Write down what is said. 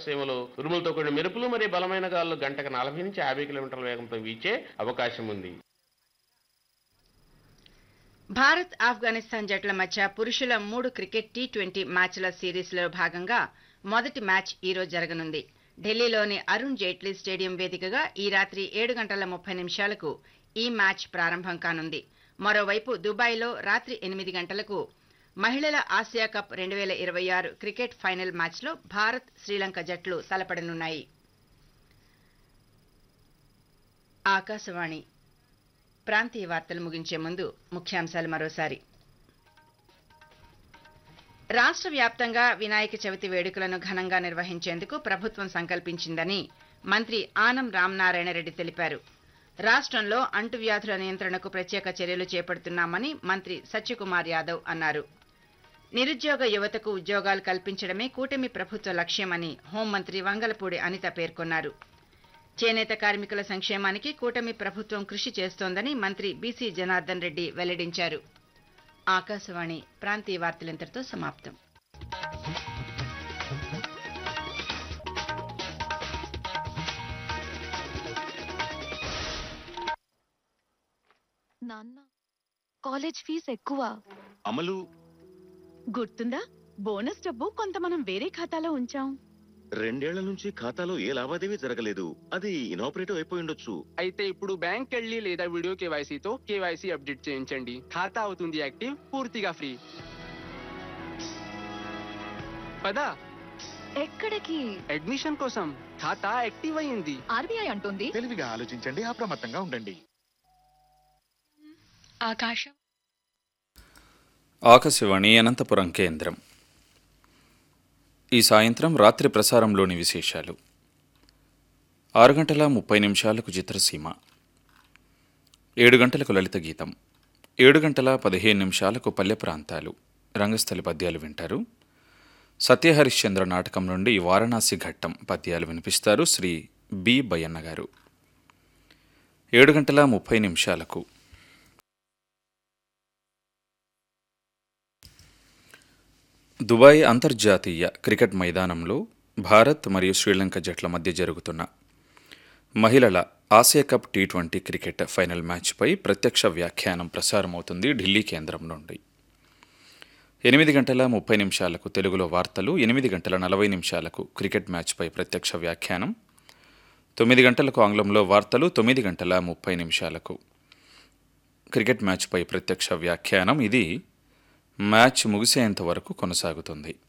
రాయలసీమలో ఉరుములతో కూడిన మెరుపులు మరియు బలమైన గాలులు గంటకు నలభై నుంచి యాభై కిలోమీటర్ల వేగంతో వీచే అవకాశం ఉంది భారత్ ఆఫ్ఘనిస్తాన్ జట్ల మధ్య పురుషుల మూడు క్రికెట్ టీ ట్వంటీ మ్యాచ్ల సిరీస్లో భాగంగా మొదటి మ్యాచ్ ఈ రోజు జరగనుంది ఢిల్లీలోని అరుణ్ జైట్లీ స్టేడియం వేదికగా ఈ రాత్రి ఏడు గంటల ముప్పై నిమిషాలకు ఈ మ్యాచ్ ప్రారంభం కానుంది మరోవైపు దుబాయ్లో రాత్రి ఎనిమిది గంటలకు మహిళల ఆసియా కప్ రెండు వేల ఇరవై ఆరు క్రికెట్ ఫైనల్ మ్యాచ్లో భారత్ శ్రీలంక జట్లు తలపడనున్నాయి ఆకాశవాణి ప్రాంతీయ వార్తలు ముగించే ముందు ముఖ్యాంశాలు మరోసారి రాష్ట్ర వ్యాప్తంగా వినాయక చవితి వేడుకలను ఘనంగా నిర్వహించేందుకు ప్రభుత్వం సంకల్పించిందని మంత్రి ఆనం రామనారాయణ రెడ్డి తెలిపారు రాష్ట్రంలో అంటువ్యాధుల నియంత్రణకు ప్రత్యేక చర్యలు చేపడుతున్నామని మంత్రి సత్యకుమార్ యాదవ్ అన్నారు నిరుద్యోగ యువతకు ఉద్యోగాలు కల్పించడమే కూటమి ప్రభుత్వ లక్ష్యమని హోంమంత్రి వంగలపూడి అనిత పేర్కొన్నారు చేనేత కార్మికుల సంక్షేమానికి కూటమి ప్రభుత్వం కృషి చేస్తోందని మంత్రి బీసీ జనార్దన్ రెడ్డి వెల్లడించారు ఆకాశవాణి ప్రాంతీయ వార్తలింతటితో సమాప్తం నాన్న కాలేజ్ ఫీజు ఎక్కువ అమలు గుర్తుందా బోనస్ డబ్బు కొంత మనం వేరే ఖాతాలో ఉంచాం రెండేళ్ల నుంచి ఖాతాలో ఏ లావాదేవీ జరగలేదు అది ఇనాపరేటివ్ అయిపోయి ఉండొచ్చు అయితే ఇప్పుడు బ్యాంక్ వెళ్ళి లేదా వీడియో కేవైసీతో కేవైసీ అప్డేట్ చేయించండి ఖాతా అవుతుంది యాక్టివ్ పూర్తిగా ఫ్రీ పదా ఎక్కడికి అడ్మిషన్ కోసం ఖాతా యాక్టివ్ అయింది ఆర్బీఐ అంటుంది తెలివిగా ఆలోచించండి అప్రమత్తంగా ఉండండి ఆకాశం ఆకాశవాణి అనంతపురం కేంద్రం ఈ సాయంత్రం రాత్రి ప్రసారంలోని విశేషాలు ఆరు గంటల ముప్పై నిమిషాలకు చిత్రసీమ ఏడు గంటలకు లలిత గీతం ఏడు గంటల పదిహేను నిమిషాలకు పల్లె ప్రాంతాలు రంగస్థలి పద్యాలు వింటారు సత్యహరిశ్చంద్ర నాటకం నుండి వారణాసి ఘట్టం పద్యాలు వినిపిస్తారు శ్రీ బి బయ్యన్న గారు ఏడు గంటల ముప్పై నిమిషాలకు దుబాయ్ అంతర్జాతీయ క్రికెట్ మైదానంలో భారత్ మరియు శ్రీలంక జట్ల మధ్య జరుగుతున్న మహిళల Asia cup T twenty cricket final మ్యాచ్పై ప్రత్యక్ష వ్యాఖ్యానం ప్రసారమవుతుంది ఢిల్లీ కేంద్రం నుండి ఎనిమిది గంటల ముప్పై నిమిషాలకు తెలుగులో వార్తలు ఎనిమిది గంటల నలభై నిమిషాలకు క్రికెట్ మ్యాచ్పై ప్రత్యక్ష వ్యాఖ్యానం తొమ్మిది గంటలకు ఆంగ్లంలో వార్తలు తొమ్మిది గంటల ముప్పై నిమిషాలకు క్రికెట్ మ్యాచ్పై ప్రత్యక్ష వ్యాఖ్యానం ఇది మ్యాచ్ ముగిసేంత వరకు కొనసాగుతుంది